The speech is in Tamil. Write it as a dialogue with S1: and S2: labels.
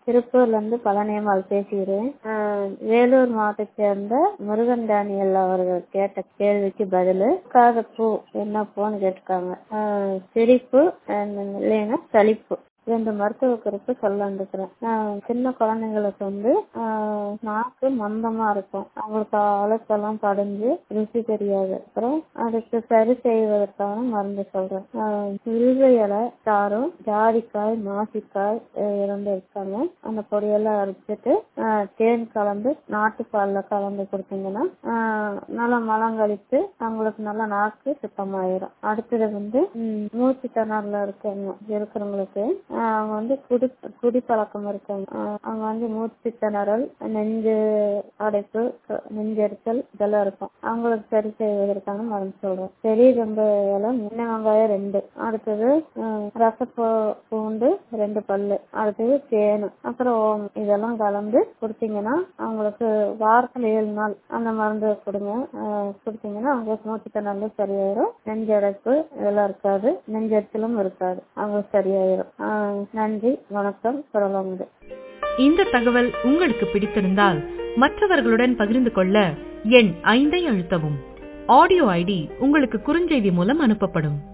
S1: திருப்பூர்ல இருந்து பழனியம்மாள் பேசுகிறேன் ஆஹ் வேலூர் மாவட்டத்தை சேர்ந்த முருகன் டேனியல் அவர்கள் கேட்ட கேள்விக்கு பதிலு காத பூ என்ன பூன்னு கேட்டிருக்காங்க ஆஹ் சிரிப்பு and இல்லைன்னா சலிப்பு ரெண்டு மருத்துவ குறிப்பு சொல்ல வந்துக்கிறேன் ஆஹ் சின்ன குழந்தைங்களுக்கு வந்து ஆஹ் நாக்கு மந்தமா இருக்கும் அவங்களுக்கு அழுத்தெல்லாம் படிஞ்சு ருசி தெரியாது அப்புறம் அதுக்கு சரி செய்வதற்கான மருந்து சொல்றேன் ஆஹ் வில்வ இலை சாரும் ஜாதிக்காய் மாசிக்காய் அஹ் இரண்டு இருக்காங்க அந்த பொடியெல்லாம் அரைச்சிட்டு ஆஹ் தேன் கலந்து நாட்டுப்பால்ல கலந்து கொடுத்தீங்கன்னா ஆஹ் நல்லா மலம் கழித்து அவங்களுக்கு நல்லா நாக்கு சுத்தமாயிரும் அடுத்தது வந்து ம், மூச்சு திணறல இருக்கவங்க இருக்கிறவங்களுக்கு ஆஹ் அவங்க வந்து குடி குடி பழக்கம் இருக்காங்க ஆஹ் அவங்க வந்து மூச்சு திணறல் நெஞ்சு அடைப்பு க- நெஞ்செரிச்சல் இதெல்லாம் இருக்கும் அவங்களுக்கு சரி செய்வதற்கான மருந்து சொல்றேன் பெரிய ரொம்ப இலை முன்ன வெங்காயம் ரெண்டு அடுத்தது ஆஹ் ரசப்பூ பூண்டு ரெண்டு பல்லு அடுத்தது தேனு அப்புறம் ஓம் இதெல்லாம் கலந்து கொடுத்தீங்கன்னா அவங்களுக்கு வாரத்துல ஏழு நாள் அந்த மருந்து கொடுங்க ஆஹ் கொடுத்தீங்கன்னா அவங்களுக்கு மூச்சு திணறலும் சரியாயிரும் நெஞ்சடைப்பு இதெல்லாம் இருக்காது நெஞ்செரிச்சலும் இருக்காது அவங்களுக்கு சரியாயிரும் ஆஹ் நன்றி வணக்கம் சொல்லலாங்க
S2: இந்த தகவல் உங்களுக்கு பிடித்திருந்தால் மற்றவர்களுடன் பகிர்ந்து கொள்ள எண் ஐந்தை அழுத்தவும் ஆடியோ ஐடி உங்களுக்கு குறுஞ்செய்தி மூலம் அனுப்பப்படும்